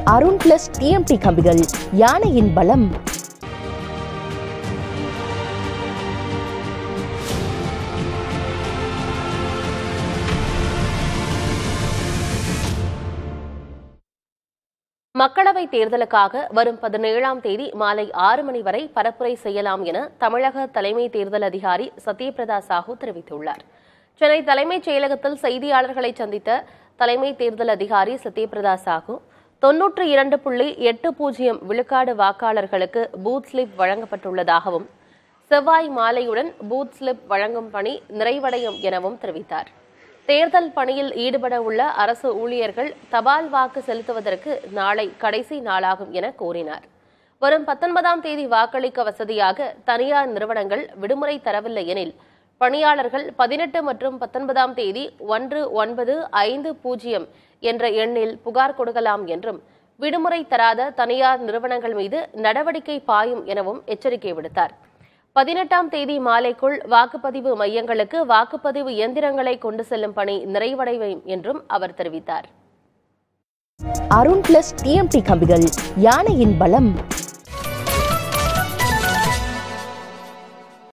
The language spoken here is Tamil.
அருண் பிளஸ் டிஎம்டி கம்பிகள் யானையின் பலம் மக்களவைத் தேர்தலுக்காக வரும் பதினேழாம் தேதி மாலை ஆறு மணி வரை பரப்புரை செய்யலாம் என தமிழக தலைமை தேர்தல் அதிகாரி சத்யபிரதா சாஹூ தெரிவித்துள்ளார் சென்னை தலைமைச் செயலகத்தில் செய்தியாளர்களை சந்தித்த தலைமை தேர்தல் அதிகாரி சத்யபிரதா சாஹூ தொன்னூற்று இரண்டு புள்ளி எட்டு பூஜ்ஜியம் விழுக்காடு வாக்காளர்களுக்கு பூத் ஸ்லிப் வழங்கப்பட்டுள்ளதாகவும் செவ்வாய் மாலையுடன் பூத் ஸ்லிப் வழங்கும் பணி நிறைவடையும் எனவும் தெரிவித்தார் தேர்தல் பணியில் ஈடுபட உள்ள அரசு ஊழியர்கள் தபால் வாக்கு செலுத்துவதற்கு நாளை கடைசி நாளாகும் என கூறினார் வரும் பத்தொன்பதாம் தேதி வாக்களிக்க வசதியாக தனியார் நிறுவனங்கள் விடுமுறை தரவில்லை எனில் பணியாளர்கள் பதினெட்டு மற்றும் பத்தொன்பதாம் தேதி ஒன்று ஒன்பது ஐந்து பூஜ்ஜியம் என்ற எண்ணில் புகார் கொடுக்கலாம் என்றும் விடுமுறை தராத தனியார் நிறுவனங்கள் மீது நடவடிக்கை பாயும் எனவும் எச்சரிக்கை விடுத்தார் பதினெட்டாம் தேதி மாலைக்குள் வாக்குப்பதிவு மையங்களுக்கு வாக்குப்பதிவு இயந்திரங்களை கொண்டு செல்லும் பணி நிறைவடையும் என்றும் அவர் தெரிவித்தார் அருண் பிளஸ் டிஎம்டி கம்பிகள் யானையின் பலம்